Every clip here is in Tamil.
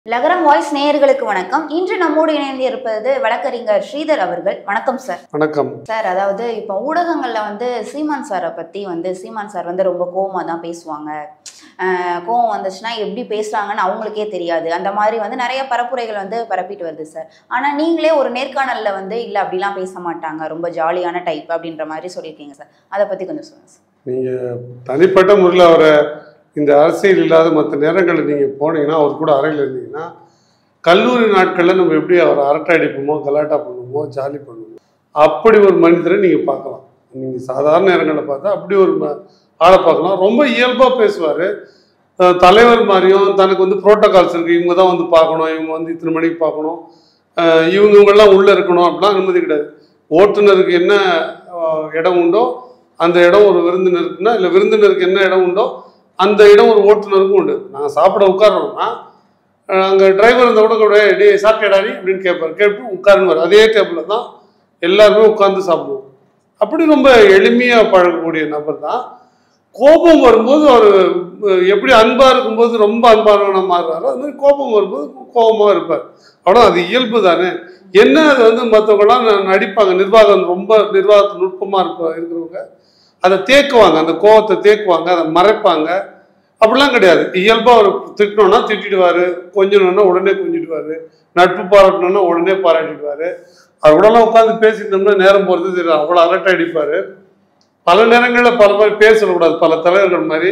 லகரம் வாய்ஸ் நேயர்களுக்கு வணக்கம் இன்று நம்மோடு இணைந்து இருப்பது வழக்கறிஞர் ஸ்ரீதர் அவர்கள் வணக்கம் சார் வணக்கம் சார் அதாவது இப்போ ஊடகங்களில் வந்து சீமான் சாரை பற்றி வந்து சீமான் சார் வந்து ரொம்ப கோவமாக தான் பேசுவாங்க அஹ் கோவம் வந்துச்சுன்னா எப்படி பேசுகிறாங்கன்னு அவங்களுக்கே தெரியாது அந்த மாதிரி வந்து நிறைய பரப்புரைகள் வந்து பரப்பிட்டு வருது சார் ஆனால் நீங்களே ஒரு நேர்காணலில் வந்து இல்லை அப்படிலாம் பேச மாட்டாங்க ரொம்ப ஜாலியான டைப் அப்படின்ற மாதிரி சொல்லியிருக்கீங்க சார் அதை பற்றி கொஞ்சம் சொல்லுங்கள் சார் நீங்கள் தனிப்பட்ட முறையில் அவரை இந்த அரசியல் இல்லாத மற்ற நேரங்களில் நீங்கள் போனீங்கன்னா அவர் கூட அறையில் இருந்தீங்கன்னா கல்லூரி நாட்களில் நம்ம எப்படி அவரை அரட்டை அடிப்போமோ கலாட்டா பண்ணுவோமோ ஜாலி பண்ணுவோமோ அப்படி ஒரு மனிதரை நீங்கள் பார்க்கலாம் நீங்கள் சாதாரண நேரங்களில் பார்த்தா அப்படி ஒரு ம- ஆளை பார்க்கலாம் ரொம்ப இயல்பாக பேசுவார் தலைவர் மாதிரியும் தனக்கு வந்து ப்ரோட்டோகால்ஸ் இருக்குது இவங்க தான் வந்து பார்க்கணும் இவங்க வந்து இத்தனை மணிக்கு பார்க்கணும் அஹ் இவங்க இவங்கெல்லாம் உள்ளே இருக்கணும் அப்படிலாம் அனுமதி கிடையாது ஓட்டுநருக்கு என்ன அஹ், இடம் உண்டோ அந்த இடம் ஒரு விருந்தினருக்குன்னா இல்லை விருந்தினருக்கு என்ன இடம் உண்டோ அந்த இடம் ஒரு ஓட்டுநருக்கும் உண்டு நாங்கள் சாப்பிட உட்கார்றோம்னா அங்கே டிரைவர் இருந்த கூட கூட டே சாப்பிட்டேடா நீ அப்படின்னு கேட்பார் கேட்டு உட்காருன்னு அதே டேபிளில் தான் எல்லாருமே உட்கார்ந்து சாப்பிடுவோம் அப்படி ரொம்ப எளிமையாக பழகக்கூடிய நபர் தான் கோபம் வரும்போது அவர் எப்படி அன்பாக இருக்கும்போது ரொம்ப அன்பானவனாக மாறுறாரோ அது மாதிரி கோபம் வரும்போது கோபமாக இருப்பார் அவ்வளோ அது இயல்பு தானே என்ன அது வந்து மற்றவங்களாம் நடிப்பாங்க நிர்வாகம் ரொம்ப நிர்வாகத்து நுட்பமாக இருப்ப இருக்கிறவங்க அதை தேக்குவாங்க அந்த கோபத்தை தேக்குவாங்க அதை மறைப்பாங்க அப்படிலாம் கிடையாது இயல்பாக அவர் திட்டணும்னா திட்டிடுவார் கொஞ்சணும்னா உடனே கொஞ்சிடுவார் நட்பு பாராட்டணும்னா உடனே பாராட்டிடுவார் அவர் கூடலாம் உட்காந்து பேசிட்டோம்னா நேரம் போகிறது தெரியும் அவ்வளோ அரட்டை அடிப்பார் பல நேரங்களில் பல மாதிரி பேசக்கூடாது பல தலைவர்கள் மாதிரி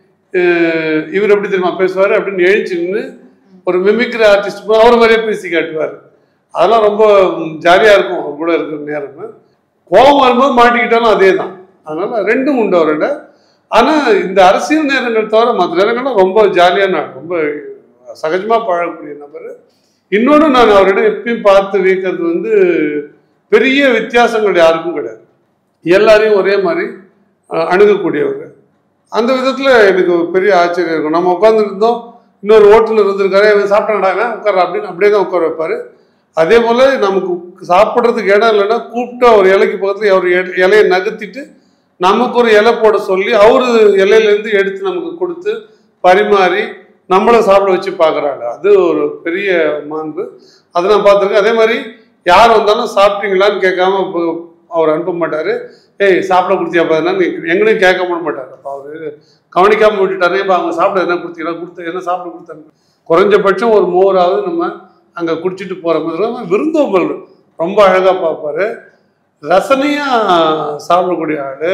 அஹ் இவர் எப்படி தெரியுமா பேசுவார் அப்படின்னு எழுச்சி நின்று ஒரு மிமிக்ரி ஆர்டிஸ்ட் அவர் மாதிரியே பேசி காட்டுவார் அதெல்லாம் ரொம்ப ஜாலியாக இருக்கும் அவர் கூட இருக்கிற நேரம் கோபம் வரும்போது மாட்டிக்கிட்டாலும் அதே தான் அதனால ரெண்டும் உண்டு அவரோட ஆனால் இந்த அரசியல் நேரங்கள் தவிர மற்ற நேரங்கள்லாம் ரொம்ப ஜாலியான ஆள் ரொம்ப சகஜமாக பழகக்கூடிய நபர் இன்னொன்று நான் அவரிடம் எப்பயும் பார்த்து வியக்கிறது வந்து பெரிய வித்தியாசங்கள் யாருக்கும் கிடையாது எல்லாரையும் ஒரே மாதிரி அஹ், அணுகக்கூடியவர் அந்த விதத்தில் எனக்கு ஒரு பெரிய ஆச்சரியம் இருக்கும் நம்ம உட்காந்துருந்தோம் இன்னொரு ஓட்டுநர் இருந்திருக்காரு இவன் சாப்பிட்டாடாங்க உட்கார அப்படின்னு அப்படியே தான் உட்கார வைப்பார் அதே போல் நமக்கு சாப்பிட்றதுக்கு இடம் இல்லைன்னா கூப்பிட்டு அவர் இலைக்கு பக்கத்தில் அவர் இல- இலையை நகர்த்திட்டு நமக்கு ஒரு இலை போட சொல்லி அவரு இலையிலேருந்து எடுத்து நமக்கு கொடுத்து பரிமாறி நம்மளை சாப்பிட வச்சு பார்க்குறாங்க அது ஒரு பெரிய மாண்பு அதை நான் பார்த்துருக்கேன் அதே மாதிரி யார் வந்தாலும் சாப்பிட்டீங்களான்னு கேட்காம இப்போ அவர் அனுப்ப மாட்டார் ஏய் சாப்பிட கொடுத்தியா பார்த்தா எங்களையும் கேட்க கூட மாட்டார் அப்போ அவர் கவனிக்காமல் விட்டுட்டாரு இப்போ அவங்க சாப்பிட என்ன கொடுத்தீங்களா கொடுத்த என்ன சாப்பிட கொடுத்தாங்க குறைஞ்சபட்சம் ஒரு மோராவது நம்ம அங்கே குடிச்சிட்டு போகிற மாதிரி விருந்தோம்பல் ரொம்ப அழகாக பார்ப்பாரு ரசனையாக சாப்பிடக்கூடிய ஆள்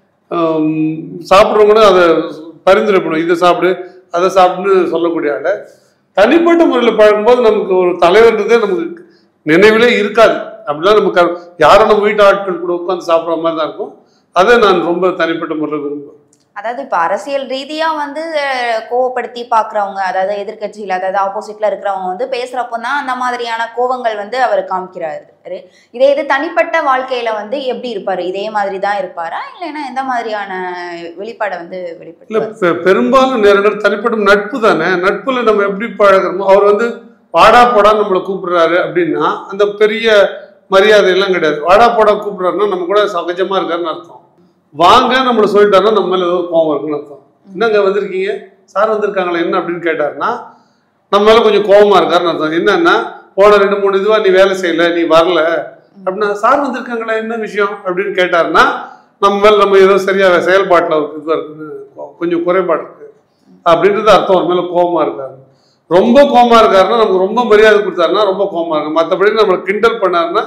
சாப்பிட்றவங்க அதை பரிந்துரை பண்ணும் இதை சாப்பிடு அதை சாப்பிடுன்னு சொல்லக்கூடிய ஆள் தனிப்பட்ட முறையில் பழகும்போது நமக்கு ஒரு தலைவர்ன்றதே நமக்கு நினைவிலே இருக்காது அப்படிலாம் நமக்கு யாரும் நம்ம வீட்டு ஆட்கள் கூட உட்காந்து சாப்பிட்ற மாதிரி தான் இருக்கும் அதை நான் ரொம்ப தனிப்பட்ட முறையில் விரும்புவேன் அதாவது இப்போ அரசியல் ரீதியா வந்து அஹ், கோவப்படுத்தி பார்க்குறவங்க அதாவது எதிர்க்கட்சியில் அதாவது ஆப்போசிட்ல இருக்கிறவங்க வந்து பேசுறப்போ தான் அந்த மாதிரியான கோவங்கள் வந்து அவர் காமிக்கிறாரு இதே இது தனிப்பட்ட வாழ்க்கையில வந்து எப்படி இருப்பாரு இதே மாதிரி தான் இருப்பாரா இல்லைன்னா எந்த மாதிரியான வெளிப்பாடை வந்து இல்லை வெளிப்படுத்துவார் பெ- பெரும்பாலும் நேரங்கள் தனிப்பட்ட நட்பு தானே நட்புல நம்ம எப்படி பழகிறோமோ அவர் வந்து வாடா போடா நம்மளை கூப்பிடுறாரு அப்படின்னா அந்த பெரிய மரியாதை எல்லாம் கிடையாது வாடா போடா கூப்பிடுறாருன்னா நம்ம கூட சகஜமா இருக்காருன்னு அர்த்தம் வாங்க நம்மளை சொல்லிட்டாருன்னா நம்ம மேல ஏதோ கோவம் இருக்குன்னு அர்த்தம் என்னங்க வந்திருக்கீங்க சார் வந்திருக்காங்களா என்ன அப்படின்னு கேட்டாருன்னா நம்ம மேல கொஞ்சம் கோவமா இருக்காருன்னு அர்த்தம் என்னன்னா போன ரெண்டு மூணு இதுவா நீ வேலை செய்யல நீ வரல அப்படின்னா சார் வந்திருக்காங்களா என்ன விஷயம் அப்படின்னு கேட்டாருன்னா நம்ம மேல நம்ம ஏதோ சரியா செயல்பாட்டில் ஒரு இதுவாக இருக்குன்னு கொ- கொஞ்சம் குறைபாடு இருக்கு அப்படின்றது அர்த்தம் ஒரு மேல கோவமா இருக்காரு ரொம்ப கோவமா இருக்காருன்னா நமக்கு ரொம்ப மரியாதை கொடுத்தாருன்னா ரொம்ப கோவமா இருக்கு மற்றபடி நம்மளை கிண்டல் பண்ணாருன்னா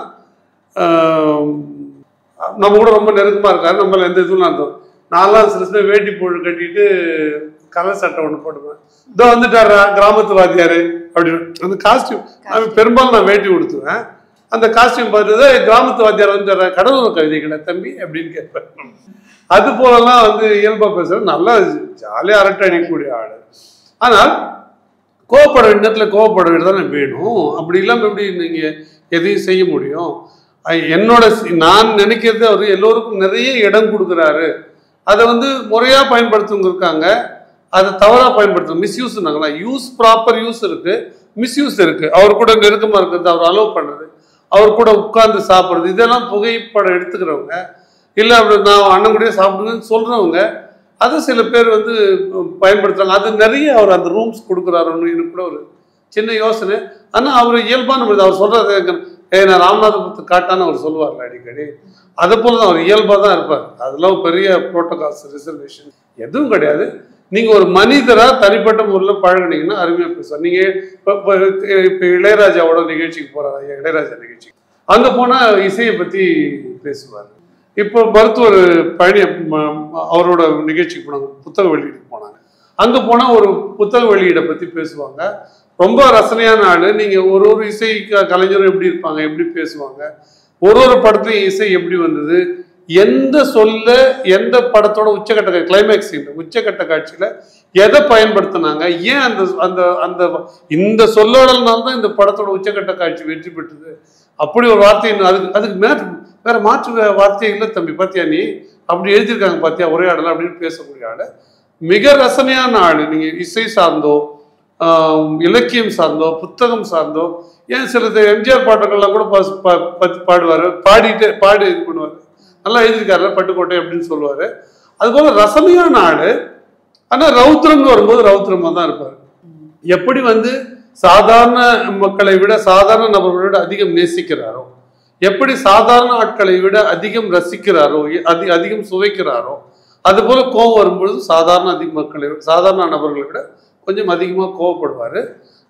ஆஹ், நம்ம கூட ரொம்ப நெருக்கமா இருக்காரு நம்மள எந்த இதுவும் அர்த்தம் நான்லாம் சில சமயம் வேட்டி போட்டு கட்டிட்டு கலர் சட்டை ஒன்று போட்டுப்பேன் இதோ வந்துட்டாரா கிராமத்து வாத்தியாரு அப்படின்னு அந்த காஸ்டியூம் அவன் பெரும்பாலும் நான் வேட்டி உடுத்துவேன் அந்த காஸ்டியூம் பார்த்து "ஏய், கிராமத்து வாத்தியார் வந்துடுற கடலூர் கவிதைகளை தம்பி அப்படின்னு கேட்பேன் அது போலலாம் வந்து இயல்பா பேசுறது நல்லா ஜாலியாக அரட்டை அடிக்கக்கூடிய ஆள் ஆனால் கோவப்பட வேண்டிய இடத்துல கோவப்பட வேண்டியதானே வேணும் அப்படி இல்லாமல் எப்படி நீங்கள் எதையும் செய்ய முடியும் அஹ் என்னோட சி- நான் நினைக்கிறது அவர் எல்லோருக்கும் நிறைய இடம் கொடுக்குறாரு அதை வந்து முறையாக பயன்படுத்துவங்க இருக்காங்க அதை தவறாக பயன்படுத்தும் மிஸ்யூஸ் நாங்களா யூஸ் ப்ராப்பர் யூஸ் இருக்கு மிஸ்யூஸ் இருக்கு அவர் கூட நெருக்கமாக இருக்கிறது அவர் அலோவ் பண்ணுறது அவர் கூட உட்கார்ந்து சாப்பிட்றது இதெல்லாம் புகைப்படம் எடுத்துக்கிறவங்க இல்லை அப்படி நான் அண்ணன் கூடயே சாப்பிடுங்கன்னு சொல்கிறவங்க அதை சில பேர் வந்து பயன்படுத்துறாங்க அது நிறைய அவர் அந்த ரூம்ஸ் கொடுக்குறாருன்னு எனக்கு கூட ஒரு சின்ன யோசனை ஆனால் அவர் இயல்பான மனிதர் அவர் சொல்றது ஏ நான் ராமநாதபுரத்து காட்டான்னு அவர் சொல்லுவார்ல அடிக்கடி அது போல தான் அவர் இயல்பாக தான் இருப்பார் அதெல்லாம் பெரிய ப்ரோட்டோகால்ஸ் ரிசர்வேஷன் எதுவும் கிடையாது நீங்கள் ஒரு மனிதராக தனிப்பட்ட முறையில் பழகுனீங்கன்னா அருமையாக பேசுவார் நீங்கள் இப்போ இப்போ இளையராஜாவோட நிகழ்ச்சிக்கு போகிறார் இளையராஜா நிகழ்ச்சி அங்கே போனால் இசையை பற்றி பேசுவார் இப்போ மருத்துவர் பழனி ம- அவரோட நிகழ்ச்சிக்கு போனாங்க புத்தக வெளியீடுக்கு போனாங்க அங்கே போனால் ஒரு புத்தக வெளியீடை பற்றி பேசுவாங்க ரொம்ப ரசனையான ஆள் நீங்கள் ஒரு ஒரு இசை க- கலைஞரும் எப்படி இருப்பாங்க எப்படி பேசுவாங்க ஒரு ஒரு படத்துலையும் இசை எப்படி வந்தது எந்த சொல்ல எந்த படத்தோட உச்சக்கட்ட கிளைமேக்ஸ் உச்சக்கட்ட காட்சியில் எதை பயன்படுத்தினாங்க ஏன் அந்த அந்த அந்த இந்த சொல்லோடனால தான் இந்த படத்தோட உச்சக்கட்ட காட்சி வெற்றி பெற்றது அப்படி ஒரு வார்த்தை இன்னும் அதுக்கு அதுக்கு மே வேற மாற்று வே- வார்த்தையே இல்லை தம்பி பாத்தியா நீ அப்படி எழுதியிருக்காங்க பாத்தியா உரையாடலாம் அப்படின்னு பேசக்கூடிய ஆளு மிக ரசனையான ஆளு நீங்க இசை சார்ந்தோ ஆஹ், இலக்கியம் சார்ந்தோ புத்தகம் சார்ந்தோ ஏன் சில எம்ஜிஆர் பாட்டுகள்லாம் கூட பா- பா- பத்தி பாடுவார் பாடிட்டு பாடி இது பண்ணுவார் நல்லா எழுதியிருக்காருல பட்டுக்கோட்டை அப்படின்னு சொல்லுவாரு அதுபோல ரசனையான ஆளு ஆனா ரௌத்ரம்னு வரும்போது ரௌத்ரமா தான் இருப்பார் எப்படி வந்து சாதாரண மக்களை விட சாதாரண நபர்களை விட அதிகம் நேசிக்கிறாரோ எப்படி சாதாரண ஆட்களை விட அதிகம் ரசிக்கிறாரோ எ- அதி அதிகம் சுவைக்கிறாரோ அதுபோல கோபம் வரும்பொழுது சாதாரண அதிக மக்களை விட- சாதாரண நபர்களை விட கொஞ்சம் அதிகமாக கோவப்படுவார்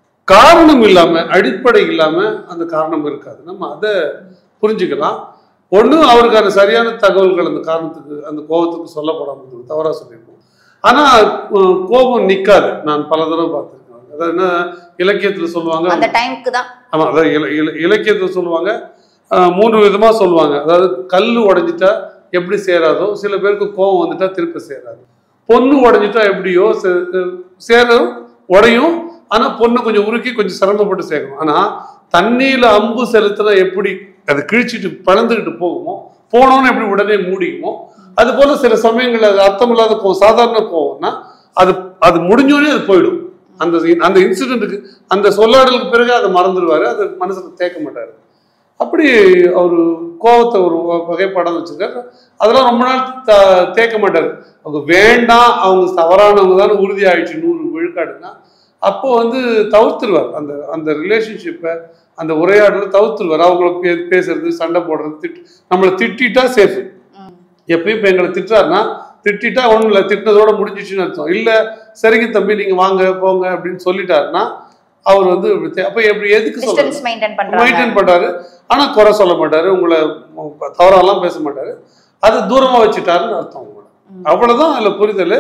காரணம் இல்லாம அடிப்படை இல்லாம அந்த காரணம் இருக்காது நம்ம அதை புரிஞ்சுக்கலாம் ஒண்ணு அவருக்கான சரியான தகவல்கள் அந்த காரணத்துக்கு அந்த கோபத்துக்கு சொல்லப்படாமல் இருக்கும் தவறா சொல்லியிருக்கோம் ஆனா அஹ், கோபம் நிக்காது நான் பல தடவை பார்த்திருக்கேன் அதாவது என்ன இலக்கியத்துல சொல்லுவாங்க அந்த டைம்க்கு தான் ஆமா அதாவது இல இல இலக்கியத்தில் சொல்லுவாங்க ஆஹ், மூன்று விதமா சொல்லுவாங்க அதாவது கல் உடைஞ்சிட்டா எப்படி சேராதோ சில பேருக்கு கோபம் வந்துட்டா திருப்ப சேராது பொண்ணு உடைஞ்சிட்டா எப்படியோ சே- அஹ், சேரும் உடையும் ஆனா பொண்ணை கொஞ்சம் உருக்கி கொஞ்சம் சிரமப்பட்டு சேர்க்கணும் ஆனா தண்ணியில அம்பு செலுத்தினா எப்படி அது கிழிச்சிட்டு பழந்துக்கிட்டு போகுமோ போனோன்னு எப்படி உடனே மூடிக்குமோ அது போல சில சமயங்கள்ல அது அர்த்தம் இல்லாத கோவம் சாதாரண கோவம்னா அது அது முடிஞ்சோடனே அது போயிடும் அந்த அந்த இன்சிடென்ட்டுக்கு அந்த சொல்லாடலுக்கு பிறகு அதை மறந்துடுவாரு அதை மனசுல தேக்க மாட்டாரு அப்படி அவர் கோவத்தை ஒரு வ- வகைப்பாடம் வச்சிருக்காரு அதெல்லாம் ரொம்ப நாள் த- தேக்க மாட்டாரு அவங்க வேண்டாம் அவங்க தவறானவங்க தான் உறுதி ஆயிடுச்சு நூறு விழுக்காடுன்னா அப்போ வந்து தவிர்த்துருவார் அந்த அந்த ரிலேஷன்ஷிப்பை அந்த உரையாடலை தவிர்த்துருவார் அவங்கள பே- பேசுறது சண்டை போடுறது திட்டு நம்மளை திட்டிட்டா சேஃபு ம். எப்பயும் இப்போ எங்களை திட்டுறாருன்னா திட்டிட்டா ஒன்றும் இல்லை திட்டினதோட முடிஞ்சிச்சுன்னு அர்த்தம் இல்லை சரிங்க தம்பி நீங்கள் வாங்க போங்க அப்படின்னு சொல்லிட்டாருன்னா அவர் வந்து இப்படி தே- அப்போ எப்படி எதுக்கு சொல்றாரு டிஸ்டன்ஸ் மெயின்டைன் பண்றாங்க மெயின்டைன் பண்றாரு ஆனா குறை சொல்ல மாட்டாரு உங்களை ம- தவறாலாம் பேச மாட்டாரு அது தூரமா வச்சுட்டாருன்னு அர்த்தம் உங்களை ம். அவ்வளவுதான் அதுல புரிதல்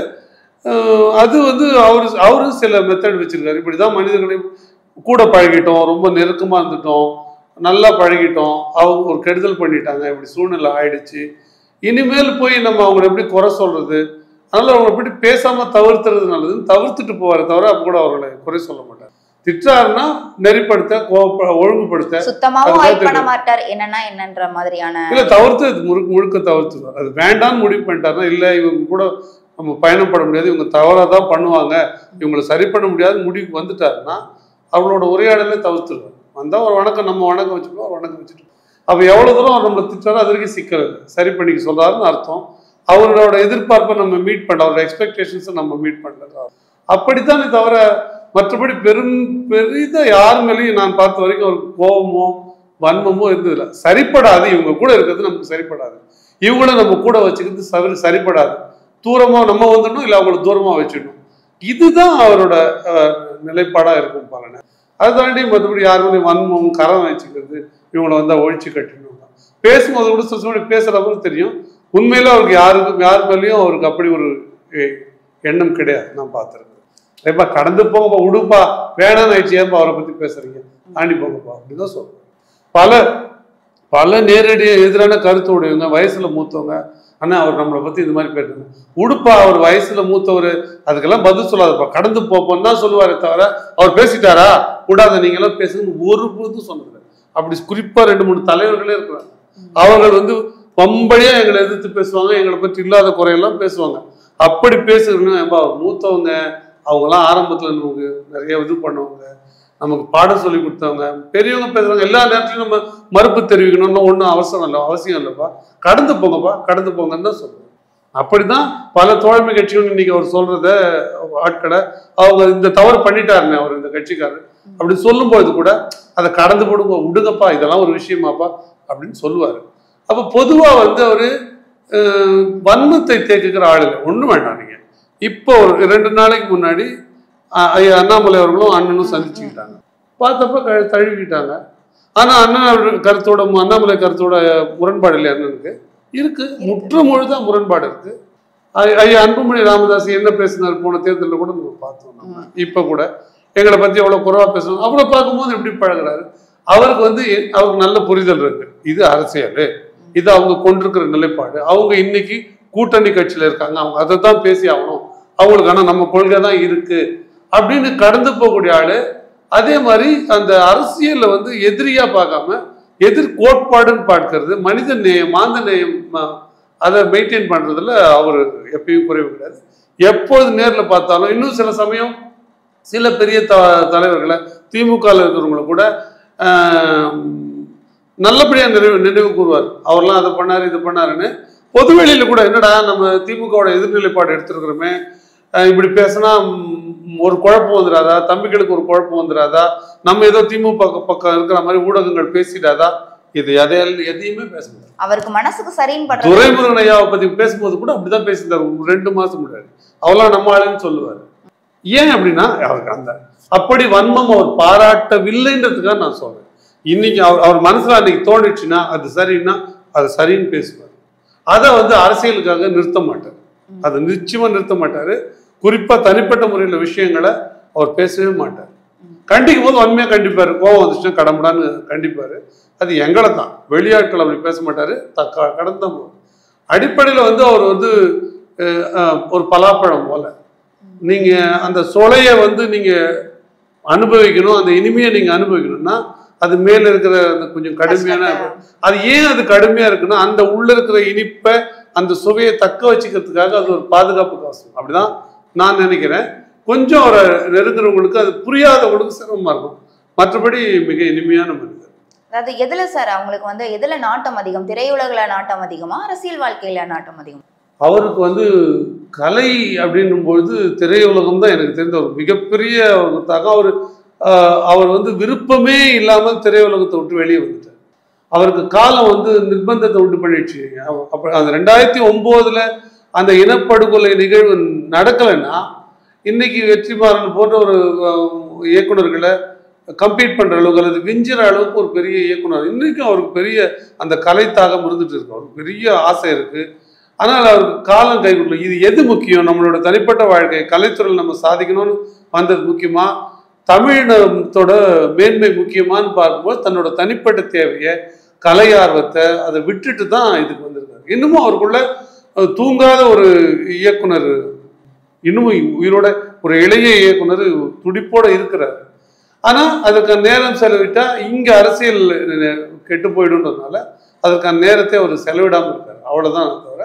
அஹ் அது வந்து அவரு அவரும் சில மெத்தட் வச்சிருக்காரு இப்படிதான் மனிதர்களை கூட பழகிட்டோம் ரொம்ப நெருக்கமா இருந்துட்டோம் நல்லா பழகிட்டோம் அவங்க ஒரு கெடுதல் பண்ணிட்டாங்க இப்படி சூழ்நிலை ஆயிடுச்சு இனிமேல் போய் நம்ம அவங்களை எப்படி குறை சொல்றது அதனால அவங்களை எப்படி பேசாம தவிர்த்துறது நல்லதுன்னு தவிர்த்துட்டு போவாரு தவிர அப்ப கூட அவர்களை குறை சொல்ல மாட்டார் திட்டாருன்னா நெறிப்படுத்த கோவப்ப ஒழுங்குபடுத்த சுத்தமாவும் அதுதான் ஹைட் பண்ண தெரியும். மாட்டார் என்னன்னா என்னன்ற மாதிரியான இல்ல தவிர்த்து அது முழுக்க முழுக்க தவிர்த்துருவார் அது வேண்டாம்னு முடிவு பண்ணிட்டாருன்னா இல்ல இவங்க கூட நம்ம பயணப்பட முடியாது இவங்க தவறாக தான் பண்ணுவாங்க இவங்களை சரி பண்ண முடியாது முடிவுக்கு வந்துட்டாருன்னா அவளோட உரையாடலே தவிர்த்துருவார் வந்தா ஒரு வணக்கம் நம்ம வணக்கம் வச்சுப்போம் ஒரு வணக்கம் வச்சுட்டு அப்ப எவ்வளவு தூரம் அவர் நம்மளை திட்டாரோ அது வரைக்கும் சிக்கல் இல்லை சரி பண்ணிக்க சொல்றாருன்னு அர்த்தம் அவரோட எதிர்பார்ப்பை நம்ம மீட் பண்ணல அவரோட எக்ஸ்பெக்டேஷன்ஸை நம்ம மீட் பண்ணல அப்படித்தானே தவிர மற்றபடி பெரும் பெரித யார் மேலேயும் நான் பார்த்த வரைக்கும் ஒரு கோபமோ வன்மமோ இருந்ததில்ல சரிப்படாது இவங்க கூட இருக்கிறது நமக்கு சரிப்படாது இவங்கள நம்ம கூட வச்சுக்கிறது சரி சரிப்படாது தூரமா நம்ம வந்துடணும் இல்லை அவங்கள தூரமா வச்சிடணும் இதுதான் அவரோட அஹ், நிலைப்பாடா இருக்கும் பலனை அதை தாண்டி மற்றபடி யாருமே வன்மம் கரம் வச்சுக்கிறது இவங்கள வந்தா ஒழிச்சு கட்டணும் பேசும்போது கூட சில சமயம் பேசுறவங்களுக்கு தெரியும் உண்மையில அவருக்கு யாருக்கும் யார் மேலேயும் அவருக்கு அப்படி ஒரு எ- எண்ணம் கிடையாது நான் பார்த்துருக்கேன் ஏப்பா கடந்து போங்கப்பா உடுப்பா வேணாம்னு ஆயிடுச்சு ஏன்பா அவரை பத்தி பேசுறீங்க தாண்டி போங்கப்பா அப்படிதான் சொல்றேன் பல பல நேரடி எதிரான கருத்து உடையவங்க வயசுல மூத்தவங்க அண்ணா அவர் நம்மளை பத்தி இந்த மாதிரி பேசுறாங்க உடுப்பா அவர் வயசுல மூத்தவர் அதுக்கெல்லாம் பதில் சொல்லாதப்பா கடந்து போப்போன்னு தான் சொல்லுவாரே தவிர அவர் பேசிட்டாரா கூடாத நீங்களாம் பேசுங்க ஒரு பொழுதும் சொன்னதில்லை அப்படி குறிப்பா ரெண்டு மூணு தலைவர்களே இருக்கிறாங்க அவர்கள் வந்து வம்படியா எங்களை எதிர்த்து பேசுவாங்க எங்களை பற்றி இல்லாத குறையெல்லாம் பேசுவாங்க அப்படி பேசுறதுன்னு ஏம்பா அவர் மூத்தவங்க அவங்கெல்லாம் ஆரம்பத்துல நமக்கு நிறைய இது பண்ணுவாங்க நமக்கு பாடம் சொல்லி கொடுத்தவங்க பெரியவங்க பேசுறாங்க எல்லா நேரத்திலும் நம்ம மறுப்பு தெரிவிக்கணும்னு ஒன்றும் அவசரம் இல்லை அவசியம் இல்லைப்பா கடந்து போங்கப்பா கடந்து போங்கன்னு தான் சொல்லுவேன் அப்படிதான் பல தோழமை கட்சிகள் இன்னைக்கு அவர் சொல்றத ஆட்களை அவங்க இந்த தவறு பண்ணிட்டாருங்க அவர் இந்த கட்சிக்காரர் அப்படி சொல்லும்போது கூட அதை கடந்து போடுங்க விடுங்கப்பா இதெல்லாம் ஒரு விஷயமாப்பா அப்படின்னு சொல்லுவார் அப்போ பொதுவாக வந்து அவர் வன்மத்தை தேக்குகிற ஆள் இல்லை ஒன்றும் வேண்டாம் நீங்கள் இப்போ ஒரு ரெண்டு நாளைக்கு முன்னாடி அஹ், ஐயா அண்ணாமலை அவர்களும் அண்ணனும் சந்திச்சுக்கிட்டாங்க பார்த்தப்ப க தழுவிக்கிட்டாங்க ஆனால் அண்ணன் அவர்கள் கருத்தோட அண்ணாமலை கருத்தோட முரண்பாடு இல்லை அண்ணனுக்கு இருக்கு முற்று முழுதாக முரண்பாடு இருக்கு ஐ- ஐயா அன்புமணி ராமதாஸ் என்ன பேசினார் போன தேர்தலில் கூட நம்ம பார்த்தோம் நம்ம இப்போ கூட எங்களை பற்றி எவ்வளோ குறைவா பேசணும் அவரை பார்க்கும்போது எப்படி பழகுறாரு அவருக்கு வந்து எ- அவருக்கு நல்ல புரிதல் இருக்கு இது அரசியல் இது அவங்க கொண்டிருக்கிற நிலைப்பாடு அவங்க இன்னைக்கு கூட்டணி கட்சியில இருக்காங்க அவங்க அதை தான் பேசி ஆகணும் அவங்களுக்கு ஆனால் நம்ம கொள்கை தான் இருக்கு அப்படின்னு கடந்து போகக்கூடிய ஆளு அதே மாதிரி அந்த அரசியல்ல வந்து எதிரியா பார்க்காம எதிர் கோட்பாடுன்னு பார்க்கறது மனித நேயம் மாந்த நேயம் ம- அதை மெயின்டைன் பண்றதுல அவர் எப்பயும் குறைவு கிடையாது எப்பொழுது நேர்ல பார்த்தாலும் இன்னும் சில சமயம் சில பெரிய த தலைவர்களை திமுகவில் இருக்கிறவங்கள கூட ஆஹ், நல்லபடியா நினைவு நினைவு கூறுவார் அவர்லாம் அதை பண்ணாரு இது பண்ணாருன்னு பொதுவெளியில கூட என்னடா நம்ம திமுகவோட எதிர்நிலைப்பாடு எடுத்திருக்கிறோமே ஆஹ், இப்படி பேசினா ம், ஒரு குழப்பம் வந்துடாதா தம்பிகளுக்கு ஒரு குழப்பம் வந்துடாதா நம்ம ஏதோ திமுக பக்கம் பக்கம் இருக்கிற மாதிரி ஊடகங்கள் பேசிடாதா இது எதையால் எதையுமே பேச முடியாது அவருக்கு மனசுக்கு சரின்னு பண்றது துரைமுருகன் ஐயாவை பத்தி பேசும்போது கூட அப்படிதான் பேசியிருந்தாரு ஒரு ரெண்டு மாசம் முன்னாடி அவெல்லாம் நம்ம ஆளுன்னு சொல்லுவாரு ஏன் அப்படின்னா அவருக்கு அந்த அப்படி வன்மம் அவர் பாராட்டவில்லைன்றதுக்காக நான் சொல்றேன் இன்னைக்கு அவர் அவர் மனசுல அன்னைக்கு தோணுச்சுன்னா அது சரின்னா அது சரின்னு பேசுவார் அதை வந்து அரசியலுக்காக நிறுத்த மாட்டார் அதை நிச்சயமா நிறுத்த மாட்டாரு குறிப்பா தனிப்பட்ட முறையில விஷயங்களை அவர் பேசவே மாட்டார் கண்டிக்கும் போது உண்மையா கண்டிப்பாரு கோவம் வந்துச்சுன்னா கடம்படான்னு கண்டிப்பாரு அது எங்களை தான் வெளியாட்கள் அப்படி பேச மாட்டாரு த- க- கடந்து தான் போகும் அடிப்படையில் வந்து அவர் வந்து அஹ், அஹ், ஒரு பலாப்பழம் போல நீங்க அந்த சொலையை வந்து நீங்க அனுபவிக்கணும் அந்த இனிமையை நீங்க அனுபவிக்கணும்னா அது மேல இருக்கிற அந்த கொஞ்சம் கடுமையான அது ஏன் அது கடுமையா இருக்குன்னா அந்த உள்ள இருக்கிற இனிப்பை அந்த சுவையை தக்க வச்சுக்கிறதுக்காக அது ஒரு பாதுகாப்பு கவசம் அப்படிதான் நான் நினைக்கிறேன் கொஞ்சம் அவரை நெருங்குறவங்களுக்கு அது புரியாதவங்களுக்கு சிரமமா இருக்கும் மற்றபடி மிக இனிமையான மனிதர் அதாவது எதுல சார் அவங்களுக்கு வந்து எதுல நாட்டம் அதிகம் திரையுலகில நாட்டம் அதிகமா அரசியல் வாழ்க்கையில நாட்டம் அதிகம் அவருக்கு வந்து கலை அப்படின்னும் பொழுது திரையுலகம் தான் எனக்கு தெரிந்த ஒரு மிகப்பெரிய ஒரு தாக அவர் ஆஹ், அவர் வந்து விருப்பமே இல்லாமல் திரையுலகத்தை விட்டு வெளியே வந்துட்டார் அவருக்கு காலம் வந்து நிர்பந்தத்தை உண்டு பண்ணிடுச்சு அவ- அப்ப அந்த ரெண்டாயிரத்தி ஒம்போதுல அந்த இனப்படுகொலை நிகழ்வு நடக்கலைன்னா இன்னைக்கு வெற்றிமாறன் போன்ற ஒரு ஆஹ், இயக்குனர்களை கம்பீட் பண்ற அளவுக்கு அல்லது விஞ்சுற அளவுக்கு ஒரு பெரிய இயக்குனர் இன்னைக்கும் அவருக்கு பெரிய அந்த கலை தாகம் இருந்துட்டு இருக்கு அவருக்கு பெரிய ஆசை இருக்கு ஆனால் அவருக்கு காலம் கை கொடுக்கல இது எது முக்கியம் நம்மளோட தனிப்பட்ட வாழ்க்கை கலைத்துறையில் நம்ம சாதிக்கணும்னு வந்தது முக்கியமா தமிழினத்தோட மேன்மை முக்கியமான்னு பார்க்கும்போது தன்னோட தனிப்பட்ட தேவையை கலை ஆர்வத்தை அதை விட்டுட்டு தான் இதுக்கு வந்திருக்காரு இன்னமும் அவருக்குள்ள அஹ், தூங்காத ஒரு இயக்குனர் இன்னமும் உயிரோட ஒரு இளைய இயக்குனர் துடிப்போட இருக்கிறார் ஆனா அதுக்கு நேரம் செலவிட்டா இங்க அரசியல் கெட்டு போயிடுன்றதுனால அதற்கான நேரத்தை அவர் செலவிடாம இருக்காரு அவ்வளவுதான் தவிர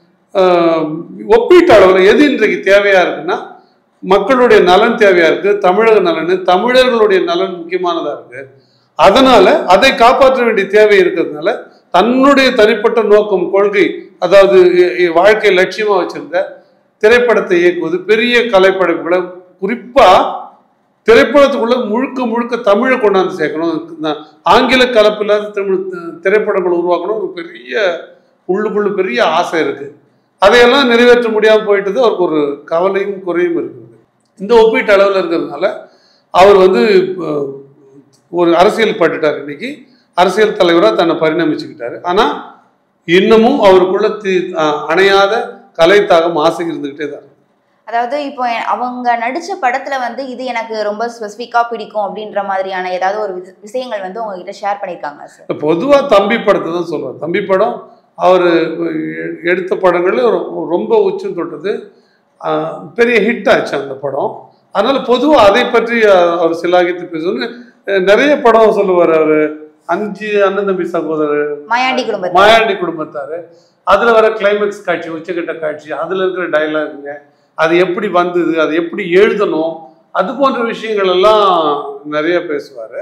ஆஹ், ஒப்பீட்டு அளவில் எது இன்றைக்கு தேவையா இருக்குன்னா மக்களுடைய நலன் தேவையா இருக்கு தமிழக நலன் தமிழர்களுடைய நலன் முக்கியமானதா இருக்கு அதனால அதை காப்பாற்ற வேண்டிய தேவை இருக்கிறதுனால தன்னுடைய தனிப்பட்ட நோக்கம் கொள்கை அதாவது இ- இ- வாழ்க்கை லட்சியமா வச்சிருந்த திரைப்படத்தை இயக்குவது பெரிய கலைப்படைப்புகளை குறிப்பா திரைப்படத்துக்குள்ள முழுக்க முழுக்க தமிழை கொண்டாந்து சேர்க்கணும் இந்த ஆங்கில கலப்பில்லாத தமிழ் தி- திரைப்படங்களை உருவாக்கணும் ஒரு பெரிய உள்ளுக்குள்ள பெரிய ஆசை இருக்கு அதையெல்லாம் நிறைவேற்ற முடியாம போயிட்டது அவருக்கு ஒரு கவலையும் குறையும் இருக்குது இந்த ஒப்பீட்டு அளவில் இருக்கிறதுனால அவர் வந்து அஹ், ஒரு அரசியல் பட்டுட்டார் இன்னைக்கு அரசியல் தலைவராக தன்னை பரிணமிச்சுக்கிட்டாரு ஆனால் இன்னமும் அவருக்குள்ள தி அஹ், அணையாத கலை தாகம் ஆசை இருந்துகிட்டே தான் இருக்கு. அதாவது இப்போ எ- அவங்க நடிச்ச படத்துல வந்து இது எனக்கு ரொம்ப ஸ்பெசிஃபிக்கா பிடிக்கும் அப்படின்ற மாதிரியான ஏதாவது ஒரு விஷ- விஷயங்கள் வந்து உங்ககிட்ட ஷேர் பண்ணிருக்காங்க சார் பொதுவா தம்பி படத்தை தான் சொல்லுவார் தம்பி படம் அவர் எடுத்த படங்கள்ல ரொ- ரொம்ப உச்சம் தொட்டது ஆஹ் பெரிய ஹிட் ஆச்சு அந்த படம் அதனால பொதுவா அதை பற்றி அஹ், அவர் சிலாகித்து பேசுவார் அஹ் நிறைய படம் சொல்லுவார் அவர் அஞ்சு அண்ணன் தம்பி சகோதரர் மாயாண்டி குடும்பத்தை மாயாண்டி குடும்பத்தாரு அதுல வர கிளைமேக்ஸ் காட்சி உச்சக்கட்ட காட்சி அதுல இருக்கிற டைலாகுங்க அது எப்படி வந்தது அது எப்படி எழுதணும் அது போன்ற விஷயங்கள் எல்லாம் நிறைய பேசுவாரு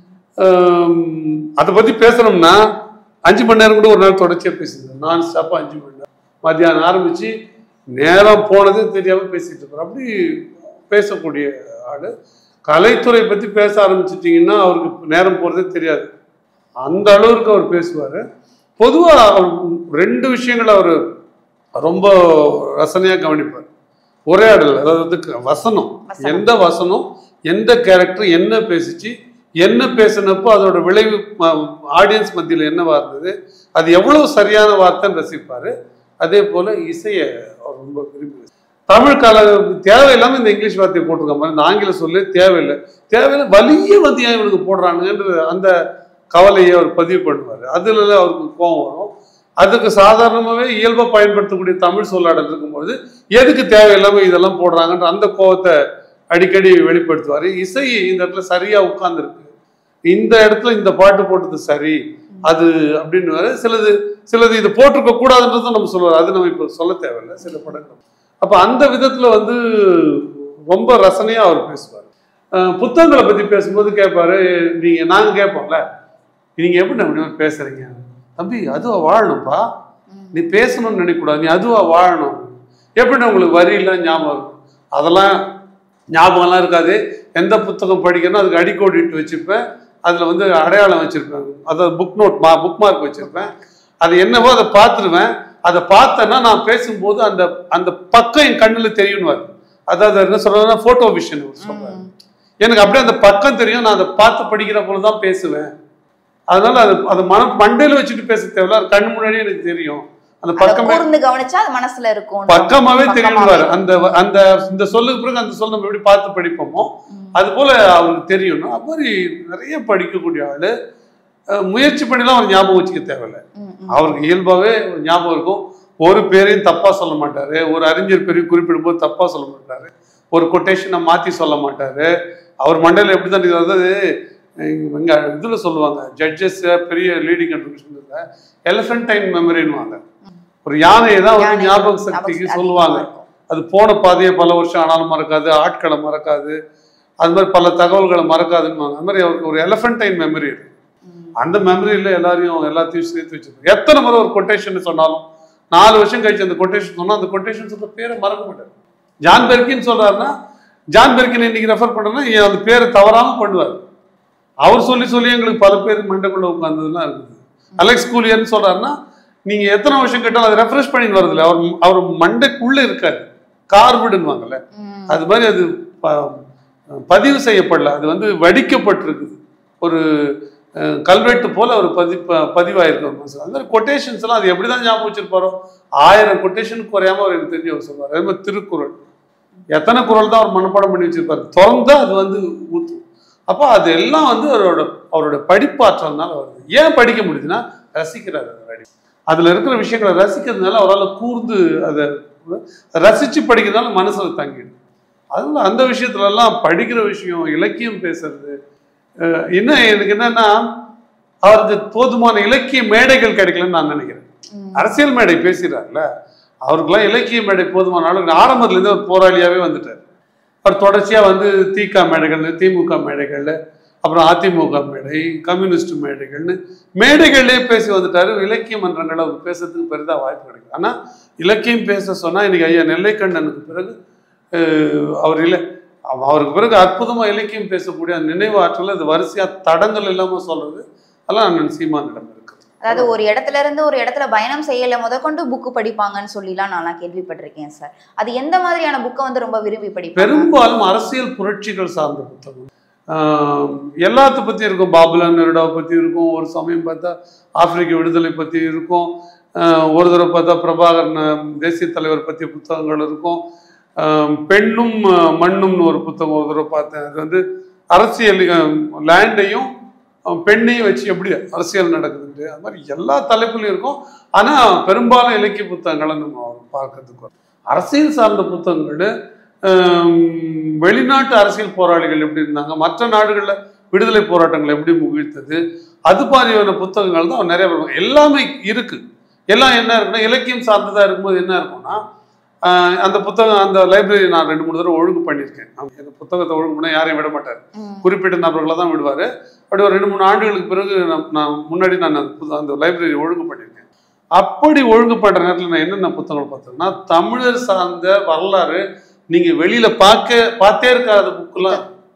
ஆம், அதை பத்தி பேசணும்னா அஞ்சு மணி நேரம் கூட ஒரு நாள் தொடர்ச்சியா பேசியிருந்தேன் நான் ஸ்டாப்பா அஞ்சு மணி நேரம் மத்தியானம் ஆரம்பிச்சு நேரம் போனதே தெரியாம பேசிட்டு இருக்கிறோம் அப்படி பேசக்கூடிய ஆளு கலைத்துறை பற்றி பேச ஆரம்பிச்சிட்டிங்கன்னா அவருக்கு நேரம் போகிறதே தெரியாது அந்த அளவுக்கு அவர் பேசுவார் பொதுவாக அவர் ரெண்டு விஷயங்களை அவர் ரொம்ப ரசனையாக கவனிப்பார் உரையாடல் அதாவது வந்து க- வசனம் வசனம். எந்த வசனம் எந்த கேரக்டர் என்ன பேசிச்சு என்ன பேசினப்போ அதோட விளைவு ஆடியன்ஸ் மத்தியில் என்னவா இருந்தது அது எவ்வளவு சரியான வார்த்தைன்னு ரசிப்பார் அதே போல் இசையை அவர் ரொம்ப விரும்பி தமிழ் கல தேவையில்லாமல் இந்த இங்கிலீஷ் வார்த்தையை போட்டிருக்க மாதிரி இந்த ஆங்கில சொல்லு தேவையில்லை தேவையில்லை வலிய வந்து ஏன் இவனுக்கு போடுறானுங்கன்ற அந்த கவலையை அவர் பதிவு பண்ணுவார் அதுல அவருக்கு கோபம் வரும் அதுக்கு சாதாரணமாகவே இயல்பாக பயன்படுத்தக்கூடிய தமிழ் சொல்லாடல் இருக்கும்போது எதுக்கு தேவையில்லாமல் இதெல்லாம் போடுறாங்கன்ற அந்த கோபத்தை அடிக்கடி வெளிப்படுத்துவார் இசை இந்த இடத்துல சரியாக உட்கார்ந்துருக்கு இந்த இடத்துல இந்த பாட்டு போட்டது சரி அது அப்படின்னு சிலது சிலது இது போட்டிருக்க கூடாதுன்றதும் நம்ம சொல்லுவார் அது நம்ம இப்போ சொல்ல தேவையில்லை சில படங்கள் அப்போ அந்த விதத்தில் வந்து ரொம்ப ரசனையாக அவர் பேசுவார் அஹ் புத்தகங்களை பற்றி பேசும்போது கேட்பாரு நீங்கள் நாங்கள் கேட்போம்ல நீங்கள் எப்படி அப்படி பேசுகிறீங்க தம்பி அதுவா வாழணும்ப்பா நீ பேசணும்னு நினைக்கக்கூடாது நீ அதுவா வாழணும் எப்படி உங்களுக்கு வரி இல்லை ஞாபகம் இருக்கும் அதெல்லாம் ஞாபகம்லாம் இருக்காது எந்த புத்தகம் படிக்கணும் அதுக்கு அடிக்கோடி இட்டு வச்சுப்பேன் அதில் வந்து அடையாளம் வச்சுருப்பேன் அதாவது புக் நோட் மா புக் மார்க் வச்சுருப்பேன் அது என்னவோ அதை பார்த்துருவேன் அதை பார்த்தேன்னா நான் பேசும்போது அந்த அந்த பக்கம் என் கண்ணில் தெரியும்னு அதாவது என்ன சொல்றதுன்னா ஃபோட்டோ விஷன் சொல்கிறேன் எனக்கு அப்படியே அந்த பக்கம் தெரியும் நான் அதை பார்த்து படிக்கிற போல தான் பேசுவேன் அதனால அது அது மன மண்டையில வச்சுட்டு பேச தேவையில்ல அது கண்ணு முன்னாடியே எனக்கு தெரியும் அந்த அதை பக்கமே கூர்ந்து கவனிச்சா அது மனசுல இருக்கும் பக்கமாவே பக்கமாவே. தெரியும்வாரு அந்த அந்த இந்த சொல்லுக்கு பிறகு அந்த சொல் நம்ம எப்படி பார்த்து படிப்போமோ ம். அது போல அவருக்கு தெரியணும் அது மாதிரி நிறைய படிக்கக்கூடிய ஆளு அஹ் முயற்சி பண்ணிலாம் அவர் ஞாபகம் வச்சுக்க தேவையில்ல ம், ம். அவருக்கு இயல்பாவே ஒரு ஞாபகம் இருக்கும் ஒரு பேரையும் தப்பா சொல்ல மாட்டாரு ஒரு அறிஞர் பேரையும் குறிப்பிடும்போது தப்பா சொல்ல மாட்டாரு ஒரு கொட்டேஷனை மாத்தி சொல்ல மாட்டாரு அவர் மண்டையில எப்படி தான் அதாவது இங்க இதுல சொல்லுவாங்க ஜட்ஜஸ் பெரிய லீடிங் அட்வொகேஷன்ல எலிஃபென்டைன் மெமரின்னுவாங்க ஒரு யானையை தான் வந்து யானை ஞாபக ஞாபக சக்திக்கு சக்தி சொல்லுவாங்க அதிகமா இருக்கும். அது போன பாதையை பல வருஷம் ஆனாலும் மறக்காது ஆட்களை மறக்காது அது மாதிரி பல தகவல்களை மறக்காதுன்னு அது மாதிரி அவருக்கு ஒரு எலிஃபென்டைன் மெமரி இருக்கு ம். அந்த மெமரியில் எல்லாரையும் எல்லாத்தையும் சேர்த்து வச்சிருப்பாரு எத்தனை முறை ஒரு கொட்டேஷன் சொன்னாலும் நாலு வருஷம் கழிச்சு அந்த கொட்டேஷன் சொன்னா அந்த கொட்டேஷன் சொல்ற பேரை மறக்க மாட்டார் ஜான் பெர்கின் சொல்றாருன்னா ஜான் பெர்கின் இன்னைக்கு ரெஃபர் பண்ணனா அந்த பேரை தவறாம பண்ணுவார் அவர் சொல்லி சொல்லி எங்களுக்கு பல பேர் மண்டைக்குள்ள உட்கார்ந்ததுலாம் இருக்குது அலெக்ஸ் கூலியர்னு சொல்றாருன்னா நீங்க எத்தனை வருஷம் கேட்டாலும் அதை ரெஃப்ரெஷ் பண்ணிட்டு வரதில்ல அவர் அவர் மண்டைக்குள்ள இருக்காது கார்புடுன்னுவாங்கல்ல ம். அது மாதிரி அது ப- பதிவு செய்யப்படல அது வந்து வடிக்கப்பட்டிருக்குது ஒரு அஹ், கல்வெட்டு போல ஒரு பதி ப- பதிவாயிருக்கு ஒரு மனசுல. அது மாதிரி கொட்டேஷன்ஸ் எல்லாம் அது எப்படி தான் ஞாபகம் வச்சிருப்பாரோ ஆயிரம் கொட்டேஷன் குறையாம அவர் எனக்கு தெரிஞ்சு அவர் சொல்வார் அதே மாதிரி திருக்குறள் எத்தனை குறள் தான் அவர் மனப்பாடம் பண்ணி வச்சிருப்பாரு திறந்தா அது வந்து ஊத்தும் அப்போ அது எல்லாம் வந்து அவரோட அவரோட படிப்பாற்றல்னால வருது ஏன் படிக்க முடியுதுன்னா ரசிக்கிறார் அதை படி அதுல இருக்கிற விஷயங்களை ரசிக்கிறதுனால அவரால் கூர்ந்து அதை ரசிச்சு படிக்கிறதுனால மனசுல தங்கிடும் அதனால அந்த விஷயத்துல எல்லாம் படிக்கிற விஷயம் இலக்கியம் பேசுறது அஹ் இன்னும் எனக்கு என்னன்னா அவருக்கு போதுமான இலக்கிய மேடைகள் கிடைக்கலன்னு நான் நினைக்கிறேன் ம். அரசியல் மேடை பேசுகிறார்ல அவருக்கெல்லாம் இலக்கிய மேடை போதுமான அளவுக்கு ஆரம்பத்துல இருந்து ஒரு போராளியாவே வந்துட்டார் அவர் தொடர்ச்சியா வந்து திக மேடைகள் திமுக மேடைகள்ல அப்புறம் அதிமுக மேடை கம்யூனிஸ்ட் மேடைகள்னு மேடைகள்லேயே பேசி வந்துட்டாரு இலக்கிய மன்றங்கள் அவர் பேசுறதுக்கு பெரிதா வாய்ப்பு கிடைக்கும் ஆனா இலக்கியம் பேச சொன்னா இன்னைக்கு ஐயா நெல்லைக்கண்ணனுக்கு பிறகு அஹ், அவர் இல்லை அவ- அவருக்கு பிறகு அற்புதமா இலக்கியம் பேசக்கூடிய அந்த நினைவு ஆற்றல் அது வரிசையா தடங்கள் இல்லாம சொல்றது அதெல்லாம் அண்ணன் சீமானிடம் இருக்கு அதாவது ஒரு இடத்துல இருந்து ஒரு இடத்துல பயணம் செய்யல முதற்கொண்டு புக்கு படிப்பாங்கன்னு சொல்லிலாம் நான்லாம் கேள்விப்பட்டிருக்கேன் சார் அது எந்த மாதிரியான புக்கை வந்து ரொம்ப விரும்பி படிப்பாங்க பெரும்பாலும் அரசியல் புரட்சிகள் சார்ந்த புத்தகம் ஆஹ் எல்லாத்த பத்தி இருக்கும் பாபுலான் நெருடாவை பத்தி இருக்கும் ஒரு சமயம் பார்த்தா ஆப்பிரிக்க விடுதலை பத்தி இருக்கும் ஆஹ் ஒரு தடவை பார்த்தா பிரபாகரன் ஆஹ் தேசிய தலைவர் பற்றிய புத்தகங்கள் இருக்கும் ஆஹ் பெண்ணும் ஆஹ் மண்ணும்னு ஒரு புத்தகம் ஒரு தடவை பார்த்தேன் அது வந்து அரசியல் லேண்டையும் பெண்ணையும் வச்சு எப்படி அரசியல் நடக்குதுன்ட்டு அது மாதிரி எல்லா தலைப்புலையும் இருக்கும் ஆனா பெரும்பாலும் இலக்கிய புத்தகங்களை நம்ம பார்க்கறதுக்கு வரும். அரசியல் சார்ந்த புத்தகங்கள் ஆம், வெளிநாட்டு அரசியல் போராளிகள் எப்படி இருந்தாங்க மற்ற நாடுகளில் விடுதலை போராட்டங்கள் எப்படி முகிழ்த்தது அது மாதிரியான புத்தகங்கள் தான் நிறைய வரும் எல்லாமே இருக்கு எல்லாம் என்ன இருக்குன்னா இலக்கியம் சார்ந்ததா இருக்கும்போது என்ன இருக்கும்னா ஆஹ், அந்த புத்தகம் அந்த லைப்ரரி நான் ரெண்டு மூணு தடவை ஒழுங்கு பண்ணியிருக்கேன் அந்த புத்தகத்தை ஒழுங்கு பண்ண யாரையும் விட மாட்டார் ம். குறிப்பிட்ட நபர்களை தான் விடுவார் அப்படி ஒரு ரெண்டு மூணு ஆண்டுகளுக்கு பிறகு நான் நான் முன்னாடி நான் அந்த புத்த- அந்த லைப்ரரி ஒழுங்கு பண்ணியிருக்கேன் அப்படி ஒழுங்கு பண்ற நேரத்தில் நான் என்னென்ன புத்தகங்கள் பார்த்தேன்னா தமிழர் சார்ந்த வரலாறு நீங்க வெளியில பார்க்க பார்த்தே இருக்காத புக்கெல்லாம்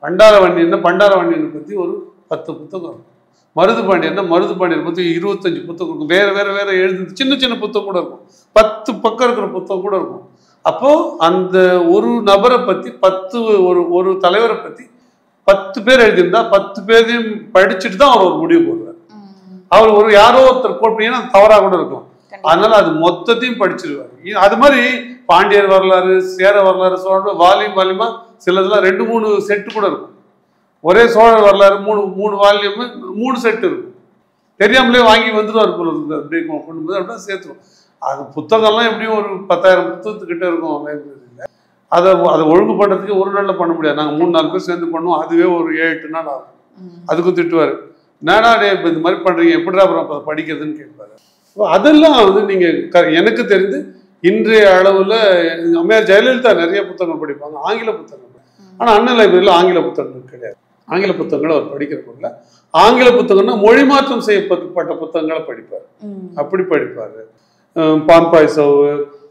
பண்டாரவண்ணியன்னா பண்டாரவண்ணியனை பற்றி ஒரு பத்து புத்தகம் இருக்கும் மருது பாண்டியன்னா மருது பாண்டியனை பற்றி இருபத்தஞ்சு புத்தகம் இருக்கும் வேற வேற வேற எழுது சின்ன சின்ன புத்தகம் கூட இருக்கும் பத்து பக்கம் இருக்கிற புத்தகம் கூட இருக்கும் அப்போ அந்த ஒரு நபரை பற்றி பத்து ஒரு ஒரு தலைவரை பற்றி பத்து பேர் எழுதியிருந்தா பத்து பேரையும் படிச்சுட்டு தான் அவர் ஒரு முடிவு போடுவார் ம். அவர் ஒரு யாரோ ஒருத்தர் கோட் பண்ணினா தவறாக கூட இருக்கும் கண்டிப்பா. அதனால அது மொத்தத்தையும் படிச்சிருவாரு இ- அது மாதிரி பாண்டியர் வரலாறு சேர வரலாறு சோழ வால்யூம் வால்யூமா சிலதெல்லாம் ரெண்டு மூணு செட்டு கூட இருக்கும் ஒரே சோழர் வரலாறு மூணு மூணு வால்யூம் மூணு செட்டு இருக்கும் தெரியாமலே வாங்கி வந்துடுவார் போல இருக்குது அப்படியே கொ- கொண்டு போது அப்படியே சேர்த்துரும் அது புத்தகம்லாம் எப்படியும் ஒரு பத்தாயிரம் புத்தகத்துக்கிட்ட இருக்கும் லைப்ரரியில் அதை அதை ஒழுங்கு பண்ணுறதுக்கு ஒரு நாளில் பண்ண முடியாது நாங்கள் மூணு நாலு பேர் சேர்ந்து பண்ணுவோம் அதுவே ஒரு ஏழு எட்டு நாள் ஆகும் ம். அதுக்கும் திட்டுவார் நானா டே இப்போ இந்த மாதிரி பண்ணுறீங்க எப்படிடா அப்புறம் அப்ப படிக்கிறதுன்னு கேட்பாரு அப்போ அதெல்லாம் வந்து நீங்கள் க எனக்கு தெரிந்து இன்றைய அளவில் அம்மையார் ஜெயலலிதா நிறைய புத்தகங்கள் படிப்பாங்க ஆங்கில புத்தகங்கள் ஆனால் அண்ணன் லைப்ரரியில் ஆங்கில புத்தகங்கள் கிடையாது ஆங்கில புத்தகங்களை அவர் படிக்கிறதில்ல ஆங்கில புத்தகம்னா மொழி மாற்றம் செய்யப்பட்ட புத்தகங்களை படிப்பார் ம். அப்படி படிப்பார் பான்பாய் சவு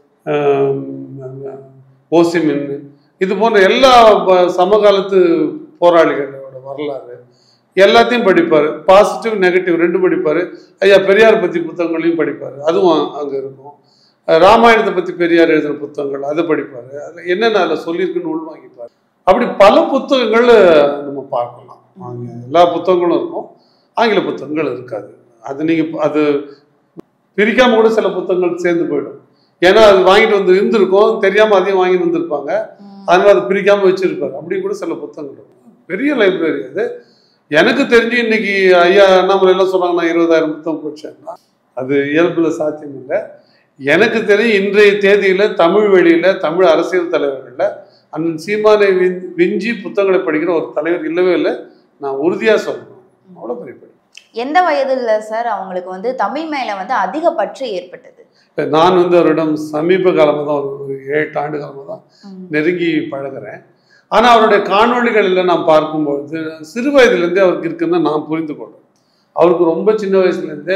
ஓசிமின் இது போன்ற எல்லா ப- சமகாலத்து போராளிகளோட வரலாறு எல்லாத்தையும் படிப்பார் பாசிட்டிவ் நெகட்டிவ் ரெண்டு படிப்பார் ஐயா பெரியார் பற்றி புத்தகங்களையும் படிப்பார் அதுவும் அங்கே இருக்கும் அஹ் ராமாயணத்தை பற்றி பெரியார் எழுதின புத்தகங்கள் அதை படிப்பார் அதில் என்னென்ன அதில் சொல்லியிருக்குன்னு உள்வாங்கிப்பார் அப்படி பல புத்தகங்கள் நம்ம பார்க்கலாம் அங்க எல்லா புத்தகங்களும் இருக்கும் ஆங்கில புத்தகங்கள் இருக்காது அது நீங்கள் அது பிரிக்காம கூட சில புத்தகங்கள் சேர்ந்து போயிடும் ஏன்னா அது வாங்கிட்டு வந்து இருந்திருக்கும் தெரியாம அதையும் வாங்கிட்டு வந்திருப்பாங்க ம். அதனால அது பிரிக்காம வச்சிருப்பாரு அப்படி கூட சில புத்தகங்கள் இருக்கும் பெரிய லைப்ரரி அது எனக்கு தெரிஞ்சு இன்னைக்கு ஐயா அண்ணாமலை எல்லாம் சொன்னாங்க நான் இருபதாயிரம் புத்தகம் போச்சேன்னா அது இயல்புல சாத்தியம் இல்லை எனக்கு தெரியும் இன்றைய தேதியில தமிழ் வெளியில தமிழ் அரசியல் தலைவர்கள்ல அண்ணன் சீமானை விஞ்- விஞ்சி புத்தகங்களை படிக்கிற ஒரு தலைவர் இல்லவே இல்லை நான் உறுதியா சொல்றேன் அவ்வளோ பெரிய படி எந்த வயதுல சார் அவங்களுக்கு வந்து தமிழ் மேல வந்து அதிக பற்று ஏற்பட்டது இப்ப நான் வந்து அவரிடம் சமீப காலமாக தான் ஒரு ஒரு ஏழு ஆண்டு காலமாக தான் ம். நெருங்கி பழகுறேன் ஆனால் அவருடைய காணொளிகளில் நான் பார்க்கும்போது சிறு வயதிலேருந்தே அவருக்கு இருக்குன்னு நான் புரிந்து கொள்றேன் அவருக்கு ரொம்ப சின்ன வயசுலேருந்தே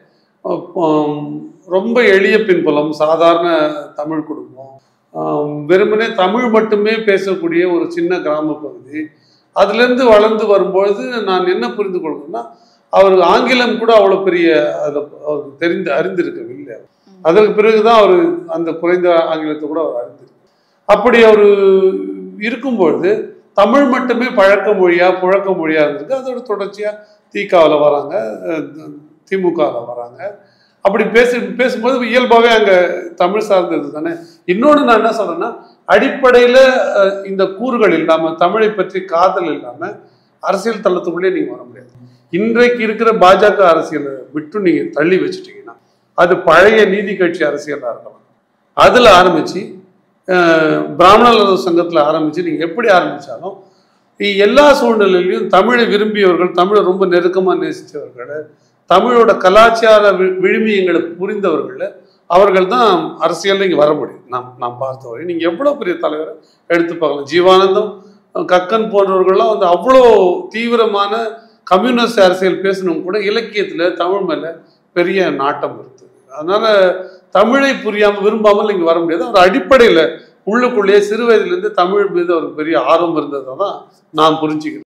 ரொம்ப எளிய பின்புலம் சாதாரண தமிழ் குடும்பம் ஆம், வெறுமனே தமிழ் மட்டுமே பேசக்கூடிய ஒரு சின்ன கிராம பகுதி அதுலேருந்து வளர்ந்து வரும்பொழுது நான் என்ன புரிந்து கொள்கிறேன்னா அவர் ஆங்கிலம் கூட அவ்வளோ பெரிய அதை அவருக்கு தெரிந்து அறிந்திருக்கவில்லை அதற்கு பிறகுதான் அவர் அந்த குறைந்த ஆங்கிலத்தை கூட அவர் அறிந்திருக்கார் அப்படி அவர் இருக்கும்பொழுது தமிழ் மட்டுமே பழக்க மொழியா புழக்க மொழியா இருந்திருக்கு அதோட தொடர்ச்சியா திகாவில் வராங்க திமுகவில் வராங்க அப்படி பேசி பேசும்போது இயல்பாகவே அங்கே தமிழ் சார்ந்தது தானே இன்னொன்று நான் என்ன சொல்றேன்னா அடிப்படையில் இந்த கூறுகள் இல்லாமல் தமிழை பற்றி காதல் இல்லாமல் அரசியல் தளத்துக்குள்ளே நீங்கள் வர முடியாது இன்றைக்கு இருக்கிற பாஜக அரசியலை விட்டு நீங்கள் தள்ளி வச்சுட்டீங்கன்னா அது பழைய நீதி கட்சி அரசியலாக இருக்கலாம் அதில் ஆரம்பித்து பிராமணர் சங்கத்தில் ஆரம்பித்து நீங்கள் எப்படி ஆரம்பித்தாலும் எல்லா சூழ்நிலையிலையும் தமிழை விரும்பியவர்கள் தமிழை ரொம்ப நெருக்கமாக நேசித்தவர்கள் தமிழோட கலாச்சார வி- விழுமியங்களை புரிந்தவர்கள் அவர்கள் தான் அரசியலில் இங்கே வர முடியும் நாம் நாம் பார்த்தவரை நீங்கள் எவ்வளோ பெரிய தலைவரை எடுத்து பார்க்கலாம் ஜீவானந்தம் கக்கன் போன்றவர்கள்லாம் வந்து அவ்வளோ தீவிரமான கம்யூனிஸ்ட் அரசியல் பேசணும் கூட இலக்கியத்தில் தமிழ் மேலே பெரிய நாட்டம் இருக்குது அதனால தமிழை புரியாமல் விரும்பாமல் இங்கே வர முடியாது அவர் அடிப்படையில் உள்ளுக்குள்ளேயே சிறு வயதிலேருந்து தமிழ் மீது அவருக்கு பெரிய ஆர்வம் இருந்ததை தான் நான் புரிஞ்சுக்கிறேன்